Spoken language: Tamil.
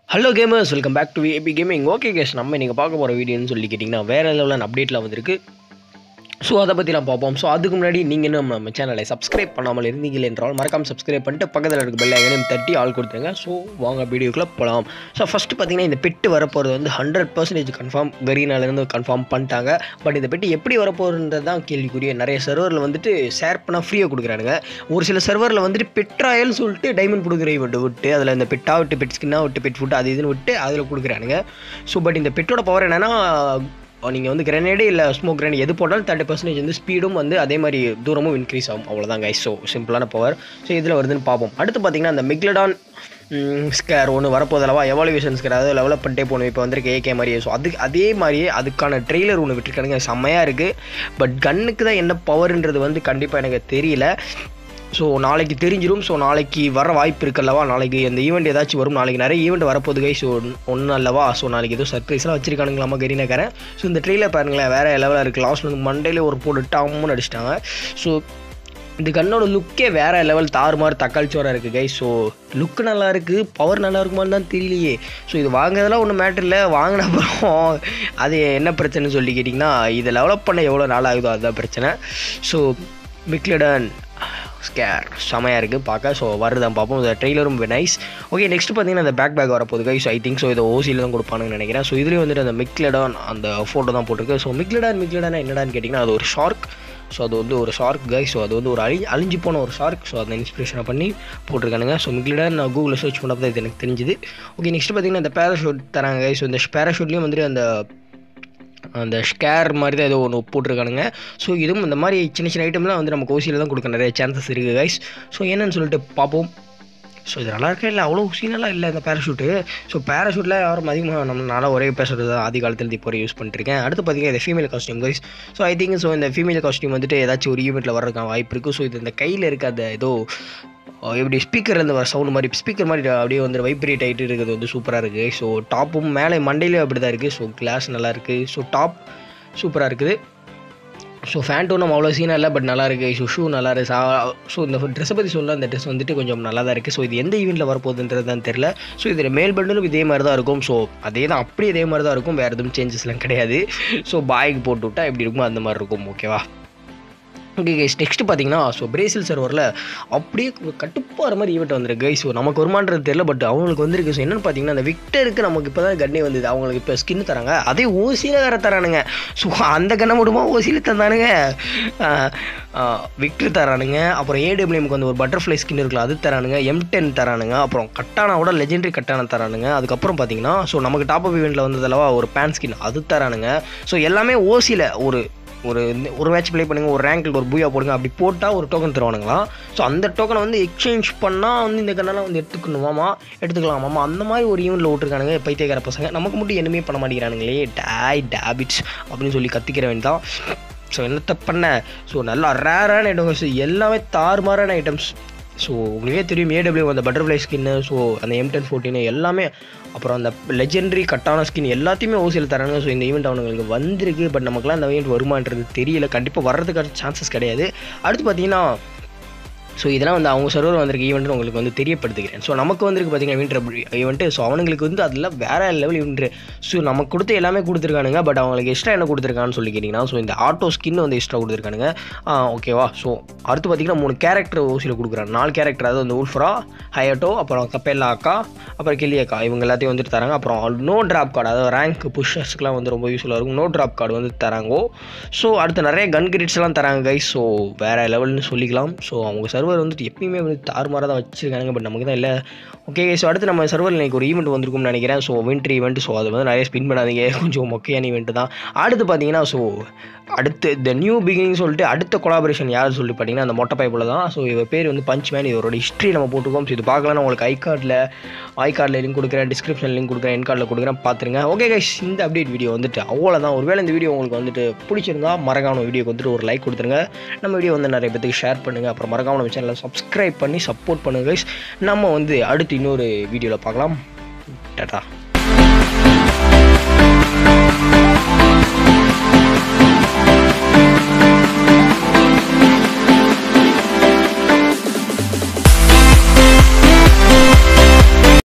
hello gamers welcome back to AB gaming okay guys நம்ம நீங்கள் பார்க்க போகிற வீடியோன்னு சொல்லி கேட்டிங்கன்னா வேறு லெவலில் அப்டேட்டில் வந்திருக்கு ஸோ அதை பற்றிலாம் பார்ப்போம் ஸோ அதுக்கு முன்னாடி நீங்கள் இன்னும் நம்ம சேனலை சப்ஸ்கிரைப் பண்ணாமல் இருந்தீங்க என்றால் மறக்காம சப்ஸ்கிரைப் பண்ணிட்டு பக்கத்தில் இருக்க பெல் ஐக்கனையும் தட்டி ஆள் கொடுத்துருங்க ஸோ வாங்க வீடியோக்குள்ளே போகலாம் ஸோ ஃபஸ்ட்டு பார்த்தீங்கன்னா இந்த பெட்டு வரப்போகிறது வந்து ஹண்ட்ரட் பர்சன்டேஜ் கன்ஃபார்ம் கரீனாலேருந்து கன்ஃபார்ம் பண்ணிட்டாங்க பட் இந்த பெட்டு எப்படி வரப்போகுதுன்றது தான் கேள்விக்குரிய நிறைய சர்வரில் வந்துட்டு ஷேர் பண்ணால் ஃப்ரீயாக கொடுக்குறானுங்க ஒரு சில சர்வரில் வந்துட்டு பெட்ராயல் சொல்லிட்டு டைமண்ட் கொடுக்குற விட்டு விட்டு அதில் இந்த பெட்டா விட்டு பெட் ஸ்கின்னா விட்டு பெட் ஃபுட் அது இதுன்னு விட்டு அதில் கொடுக்குறானுங்க ஸோ பட் இந்த பெட்டோட பவர் என்னென்னா நீங்கள் வந்து கிரனேடு இல்லை ஸ்மோக் கிரனேட் எது போட்டாலும் தேர்ட்டி பர்சன்டேஜ் வந்து ஸ்பீடும் வந்து அதே மாதிரி தூரமும் இன்க்ரீஸ் ஆகும் அவ்வளோதான் கைஸ் ஸோ சிம்பிளான பவர் ஸோ இதில் வருதுன்னு பார்ப்போம் அடுத்து பார்த்தீங்கன்னா அந்த மிக்லடான் ஸ்கேர் ஒன்று வரப்போதல்லவா எவாலுவேஷன் ஸ்கேர் அதாவது டெவலப் பண்ணிட்டே போகணும் இப்போ வந்திருக்கு ஏகே மாதிரியே ஸோ அதுக்கு அதே மாதிரியே அதுக்கான ட்ரெய்லர் ஒன்று விட்டுருக்கானுங்க செம்மையாக இருக்குது பட் கன்னுக்கு தான் என்ன பவர்ன்றது வந்து கண்டிப்பாக எனக்கு தெரியல ஸோ நாளைக்கு தெரிஞ்சிடும் ஸோ நாளைக்கு வர வாய்ப்பு இருக்குல்லவா நாளைக்கு அந்த ஈவெண்ட் ஏதாச்சும் வரும் நாளைக்கு நிறைய ஈவெண்ட் வரப்போகுது கை ஸோ ஒன்றும் அல்லவா ஸோ நாளைக்கு ஏதோ சர்ப்ரைஸ்லாம் வச்சிருக்கானுங்களாமா கரீனாக்காரன் ஸோ இந்த ட்ரெயிலர் பாருங்களேன் வேறு லெவலாக இருக்குது லாஸ்ட்டில் வந்து மண்டையிலே ஒரு போட்டு டாமுன்னு அடிச்சிட்டாங்க ஸோ இந்த கண்ணோட லுக்கே வேறு லெவல் தாறுமாறு தக்காளி சோறாக இருக்குது கை ஸோ லுக்கு நல்லா இருக்குது பவர் நல்லா இருக்குமான்னு தான் தெரியலையே ஸோ இது வாங்குறதெல்லாம் ஒன்றும் மேட்டர் இல்லை வாங்கின அப்புறம் அது என்ன பிரச்சனைன்னு சொல்லி கேட்டிங்கன்னா இதை டெவலப் பண்ண எவ்வளோ நாள் ஆகுதோ அதுதான் பிரச்சனை ஸோ மிக்லடன் ஸ்கேர் செமையாக இருக்குது பார்க்க ஸோ வருதான் பார்ப்போம் இந்த ட்ரெய்லரும் நைஸ் ஓகே நெக்ஸ்ட் பார்த்தீங்கன்னா அந்த பேக் பேக் வரப்போகுது கைஸ் ஐ திங்க் ஸோ இதை ஓசியில் தான் கொடுப்பானுன்னு நினைக்கிறேன் ஸோ இதுலேயும் வந்துட்டு அந்த மிக்லடான் அந்த ஃபோட்டோ தான் போட்டிருக்கு ஸோ மிக்லடான் மிக்லடான் என்னடான்னு கேட்டிங்கன்னா அது ஒரு ஷார்க் ஸோ அது வந்து ஒரு ஷார்க் கை ஸோ அது வந்து ஒரு அழி அழிஞ்சு போன ஒரு ஷார்க் ஸோ அதை இன்ஸ்பிரேஷனை பண்ணி போட்டிருக்கானுங்க ஸோ மிக்லடான் நான் கூகுளில் சர்ச் பண்ணப்போ தான் இது எனக்கு தெரிஞ்சுது ஓகே நெக்ஸ்ட் பார்த்தீங்கன்னா இந்த பேராஷூட் தராங்க ஸோ இந்த பேராஷூட்லேயும் வந்துட்டு அந்த அந்த ஸ்கேர் மாதிரி தான் ஏதோ ஒன்று போட்டிருக்கானுங்க ஸோ இதுவும் இந்த மாதிரி சின்ன சின்ன ஐட்டம்லாம் வந்து நம்ம கோசியில் தான் கொடுக்க நிறைய சான்சஸ் இருக்குது கைஸ் ஸோ என்னன்னு சொல்லிட்டு பார்ப்போம் ஸோ இது நல்லா இருக்கா இல்லை அவ்வளோ சீனெல்லாம் இல்லை இந்த பேராஷூட்டு ஸோ பேராஷூட்டில் யாரும் அதிகமாக நம்ம நல்லா ஒரே பேசுகிறது தான் ஆதி காலத்தில் இப்போ யூஸ் பண்ணிருக்கேன் அடுத்து பார்த்தீங்கன்னா இந்த female costume guys so I think so இந்த ஃபீமேல் காஸ்டியூம் வந்துட்டு ஏதாச்சும் ஒரு ஈவெண்ட்டில் வர்றதுக்கான வாய்ப்பு இருக்குது ஸோ இது இந்த கையில் இருக்க அந்த ஏதோ எப்படி ஸ்பீக்கர்லேருந்து வர சவுண்ட் மாதிரி ஸ்பீக்கர் மாதிரி அப்படியே வந்து வைப்ரேட் ஆகிட்டு இருக்கிறது வந்து சூப்பராக இருக்குது ஸோ டாப்பும் மேலே மண்டையிலே அப்படி தான் இருக்குது ஸோ கிளாஸ் நல்லா இருக்குது ஸோ டாப் சூப்பராக இருக்குது ஸோ ஃபேண்ட்டும் நம்ம அவ்வளோ சீனாக இல்லை பட் நல்லா இருக்குது ஸோ ஷூ நல்லா இருக்குது ஸோ இந்த ட்ரெஸ்ஸை பற்றி சொல்ல அந்த ட்ரெஸ் வந்துட்டு கொஞ்சம் நல்லா தான் இருக்குது ஸோ இது எந்த ஈவெண்ட்டில் வரப்போகுதுன்றது தான் தெரில ஸோ இதில் மேல் பண்டலும் இதே மாதிரி தான் இருக்கும் ஸோ அதே தான் அப்படியே இதே மாதிரி தான் இருக்கும் வேறு எதுவும் சேஞ்சஸ்லாம் கிடையாது ஸோ பாய்க்கு போட்டு விட்டால் எப்படி இருக்குமோ அந்த மாதிரி இருக்கும் ஓகேவா ஓகே கைஸ் நெக்ஸ்ட் பார்த்தீங்கன்னா ஸோ பிரேசில் சர்வரில் அப்படியே கட்டுப்பாற மாதிரி ஈவெண்ட் வந்திருக்கு கைஸ் ஸோ நமக்கு வருமானது தெரியல பட் அவங்களுக்கு வந்திருக்கு ஸோ என்னென்னு பார்த்தீங்கன்னா அந்த விக்டருக்கு நமக்கு இப்போ தான் கண்ணே வந்தது அவங்களுக்கு இப்போ ஸ்கின் தராங்க அதே ஓசியில் வேறு தரானுங்க ஸோ அந்த கண்ணை மட்டுமா ஓசியில் தந்தானுங்க விக்டர் தரானுங்க அப்புறம் ஏடபிள்யூஎம்க்கு வந்து ஒரு பட்டர்ஃப்ளை ஸ்கின் இருக்குல்ல அது தரானுங்க எம் டென் தரானுங்க அப்புறம் கட்டானாவோட லெஜெண்டரி கட்டானா தரானுங்க அதுக்கப்புறம் பார்த்தீங்கன்னா ஸோ நமக்கு டாப் அப் ஈவெண்ட்டில் வந்ததல்லவா ஒரு பேன் ஸ்கின் அது தரானுங்க ஸோ எல்லாமே ஓசியில் ஒரு ஒரு ஒரு மேட்ச் ப்ளே பண்ணுங்கள் ஒரு ரேங்கில் ஒரு பூயா போடுங்க அப்படி போட்டால் ஒரு டோக்கன் தருவானுங்களாம் ஸோ அந்த டோக்கனை வந்து எக்ஸ்சேஞ்ச் பண்ணால் வந்து இந்த கண்ணெல்லாம் வந்து எடுத்துக்கணுமாமா எடுத்துக்கலாமாமா அந்த மாதிரி ஒரு ஈவெண்ட்டில் விட்டுருக்கானுங்க பைத்தியக்கார பசங்க நமக்கு மட்டும் என்னமே பண்ண மாட்டேங்கிறானுங்களே டாய் டேபிட்ஸ் அப்படின்னு சொல்லி கத்திக்கிற வேண்டாம் ஸோ என்னத்தை பண்ண ஸோ நல்லா ரேரான ஐட்டம்ஸ் எல்லாமே தாறுமாறான ஐட்டம்ஸ் ஸோ உங்களுக்கே தெரியும் ஏடபிள்யூ அந்த பட்டர்ஃப்ளை ஸ்கின்னு ஸோ அந்த எம் டென் ஃபோர்டீன் எல்லாமே அப்புறம் அந்த லெஜெண்டரி கட்டான ஸ்கின் எல்லாத்தையுமே ஓசியில் தராங்க ஸோ இந்த ஈவெண்ட் அவங்களுக்கு வந்திருக்கு பட் நமக்குலாம் இந்த ஈவெண்ட் வருமானது தெரியல கண்டிப்பாக வர்றதுக்கான சான்சஸ் கிடையாது அடுத்து பார்த்தீங்கன்னா ஸோ இதெல்லாம் வந்து அவங்க சர்வர் வந்திருக்க ஈவெண்ட்டு உங்களுக்கு வந்து தெரியப்படுத்துகிறேன் ஸோ நமக்கு வந்திருக்கு பார்த்தீங்கன்னா வின்டர் ஈவெண்ட்டு ஸோ அவங்களுக்கு வந்து அதில் வேறு லெவல் ஈவெண்ட்டு ஸோ நமக்கு கொடுத்து எல்லாமே கொடுத்துருக்கானுங்க பட் அவங்களுக்கு எக்ஸ்ட்ரா என்ன கொடுத்துருக்கான்னு சொல்லி கேட்டிங்கன்னா ஸோ இந்த ஆட்டோ ஸ்கின் வந்து எக்ஸ்ட்ரா கொடுத்துருக்கானுங்க ஓகேவா ஸோ அடுத்து பார்த்தீங்கன்னா மூணு கேரக்டர் ஓசியில் கொடுக்குறாங்க நாலு கேரக்டர் அதாவது வந்து உல்ஃப்ரா ஹயட்டோ அப்புறம் கப்பேல்லா அக்கா அப்புறம் கிளி அக்கா இவங்க எல்லாத்தையும் வந்துட்டு தராங்க அப்புறம் நோ ட்ராப் கார்டு அதாவது ரேங்க் புஷர்ஸ்க்குலாம் வந்து ரொம்ப யூஸ்ஃபுல்லாக இருக்கும் நோ ட்ராப் கார்டு வந்து தராங்கோ ஸோ அடுத்து நிறைய கன் கிரிட்ஸ்லாம் தராங்க கைஸ் ஸோ வேறு லெவல்னு சொல்லிக்கலாம் ஸோ அவங்க சர்வர் சர்வர் வந்துட்டு எப்பயுமே வந்து தாறுமாறாக தான் வச்சிருக்காங்க பட் நமக்கு தான் இல்லை ஓகே ஸோ அடுத்து நம்ம சர்வர் இன்னைக்கு ஒரு ஈவெண்ட் வந்திருக்கும்னு நினைக்கிறேன் ஸோ வின்டர் ஈவெண்ட் ஸோ அது வந்து நிறைய ஸ்பின் பண்ணாதீங்க கொஞ்சம் மொக்கையான ஈவெண்ட் தான் அடுத்து பார்த்தீங்கன்னா ஸோ அடுத்து த நியூ பிகினிங் சொல்லிட்டு அடுத்த கொலாபரேஷன் யார் சொல்லி பார்த்தீங்கன்னா அந்த மொட்டை பைப்பில் தான் ஸோ இவர் பேர் வந்து பஞ்ச் மேன் இவரோட ஹிஸ்ட்ரி நம்ம போட்டுக்கோம் ஸோ இது பார்க்கலாம் உங்களுக்கு ஐ கார்டில் ஐ கார்டில் லிங்க் கொடுக்குறேன் டிஸ்கிரிப்ஷன் லிங்க் கொடுக்குறேன் என் கார்டில் கொடுக்குறேன் பார்த்துருங்க ஓகே கைஸ் இந்த அப்டேட் வீடியோ வந்துட்டு அவ்வளோதான் ஒருவேளை இந்த வீடியோ உங்களுக்கு வந்துட்டு பிடிச்சிருந்தா மறக்காம வீடியோக்கு வந்துட்டு ஒரு லைக் கொடுத்துருங்க நம்ம வீடியோ வந்து நிறைய பேத்துக்கு ஷேர் பண்ணுங்கள் அப்புறம் மறக்காம நம்ம சேனலை சப்ஸ்கிரைப் பண்ணி சப்போர்ட் பண்ணுங்க கைஸ் நம்ம வந்து அடுத்து இன்னொரு வீடியோவில் பார்க்கலாம் டாட்டா